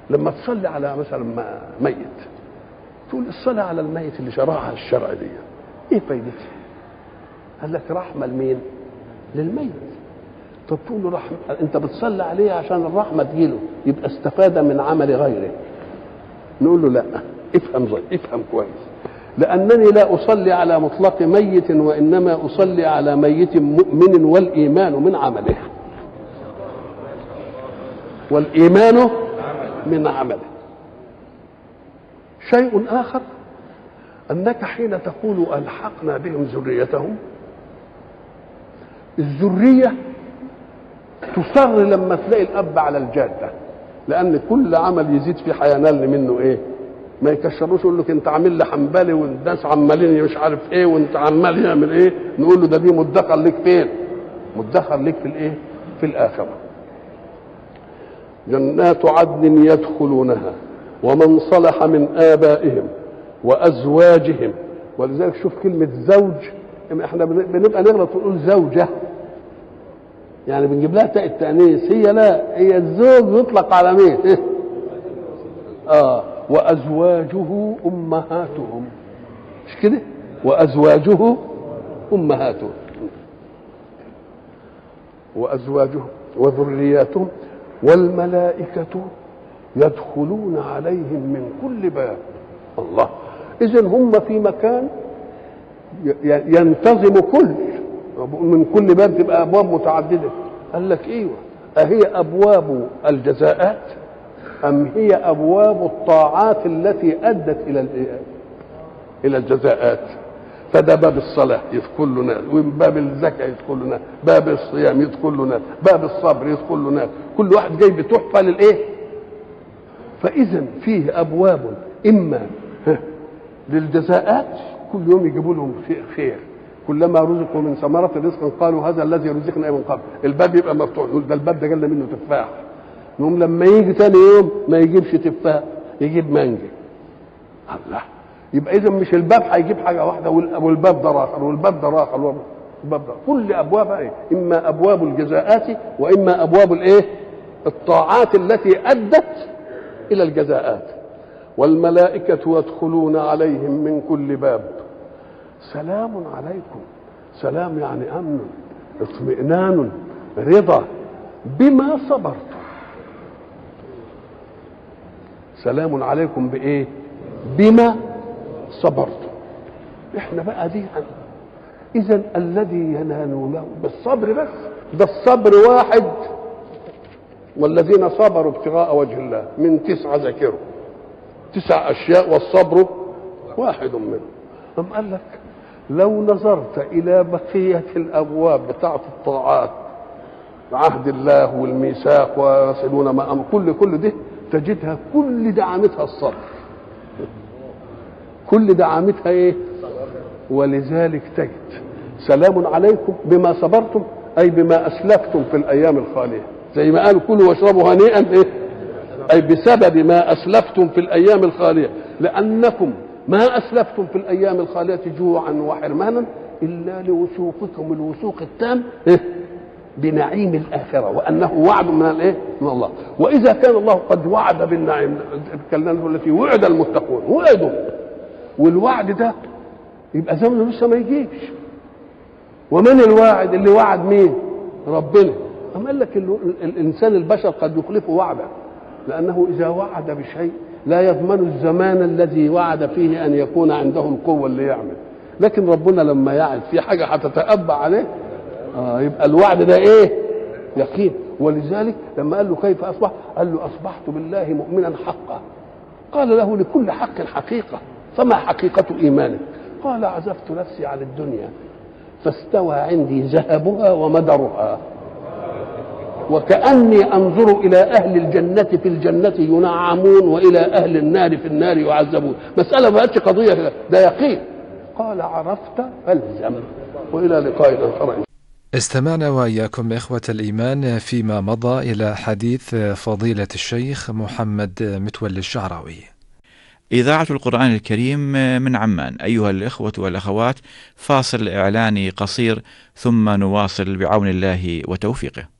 لما تصلي على مثلا م- ميت تقول الصلاه على الميت اللي شرعها الشرع دي ايه فايدتها؟ قال لك رحمه لمين؟ للميت طب تقول له رحمه انت بتصلي عليه عشان الرحمه تجيله يبقى استفاد من عمل غيره نقول له لا افهم زي افهم كويس لانني لا اصلي على مطلق ميت وانما اصلي على ميت مؤمن والايمان من عمله والايمان من عمله شيء اخر انك حين تقول الحقنا بهم ذريتهم الذريه تصر لما تلاقي الاب على الجاده لان كل عمل يزيد في هينال منه ايه ما يكشروش يقول لك انت عامل لي حنبلي والناس عمالين مش عارف ايه وانت عمال يعمل ايه نقول له ده دي مدخر ليك فين مدخر ليك في الايه في الاخره جنات عدن يدخلونها ومن صلح من ابائهم وازواجهم ولذلك شوف كلمه زوج احنا بنبقى نغلط ونقول زوجه يعني بنجيب لها تاء التانيث هي لا هي الزوج يطلق على مين اه وازواجه امهاتهم مش كده وازواجه امهاتهم وازواجه وذرياتهم والملائكه يدخلون عليهم من كل باب الله اذا هم في مكان ينتظم كل من كل باب تبقى ابواب متعدده قال لك ايوه اهي ابواب الجزاءات ام هي ابواب الطاعات التي ادت الى الى الجزاءات فده باب الصلاة يدخل له ناس ومن باب الزكاة يدخل له ناس باب الصيام يدخل له ناس باب الصبر يدخل له ناس كل واحد جاي بتحفة للإيه فإذا فيه أبواب إما للجزاءات كل يوم يجيبوا لهم خير كلما رزقوا من ثمرة رزقا قالوا هذا الذي رزقنا من قبل الباب يبقى مفتوح يقول ده الباب ده جالنا منه تفاح يوم لما يجي تاني يوم ما يجيبش تفاح يجيب مانجا الله يبقى اذا مش الباب هيجيب حاجه واحده والباب ده اخر والباب ده اخر والباب ده كل ابوابها ايه اما ابواب الجزاءات واما ابواب الايه الطاعات التي ادت الى الجزاءات والملائكه يدخلون عليهم من كل باب سلام عليكم سلام يعني امن اطمئنان رضا بما صبرتم سلام عليكم بايه بما صبرتم احنا بقى دي اذا الذي ينال له بالصبر بس ده الصبر واحد والذين صبروا ابتغاء وجه الله من تسعة ذكروا تسع أشياء والصبر واحد منهم أم قال لك لو نظرت إلى بقية الأبواب بتاعة الطاعات عهد الله والميثاق ويصلون ما أمر كل كل ده تجدها كل دعامتها الصبر كل دعامتها ايه ولذلك تجد سلام عليكم بما صبرتم اي بما اسلفتم في الايام الخاليه زي ما قالوا كلوا واشربوا هنيئا ايه اي بسبب ما اسلفتم في الايام الخاليه لانكم ما اسلفتم في الايام الخاليه جوعا وحرمانا الا لوثوقكم الوثوق التام إيه؟ بنعيم الاخره وانه وعد من الايه؟ من الله واذا كان الله قد وعد بالنعيم الكلمه التي وعد المتقون وعدوا والوعد ده يبقى زمنه لسه ما يجيش ومن الواعد اللي وعد مين ربنا أم قال لك الإنسان البشر قد يخلف وعده لأنه إذا وعد بشيء لا يضمن الزمان الذي وعد فيه أن يكون عنده القوة اللي يعمل لكن ربنا لما يعد في حاجة هتتأبع عليه آه يبقى الوعد ده إيه يقين ولذلك لما قال له كيف أصبح قال له أصبحت بالله مؤمنا حقا قال له لكل حق حقيقة فما حقيقة إيمانك قال عزفت نفسي عن الدنيا فاستوى عندي ذهبها ومدرها وكأني أنظر إلى أهل الجنة في الجنة ينعمون وإلى أهل النار في النار يعذبون مسألة ما قضية ده يقين قال عرفت فالزم وإلى لقاء آخر استمعنا وإياكم إخوة الإيمان فيما مضى إلى حديث فضيلة الشيخ محمد متولي الشعراوي إذاعة القرآن الكريم من عمان أيها الإخوة والأخوات فاصل إعلاني قصير ثم نواصل بعون الله وتوفيقه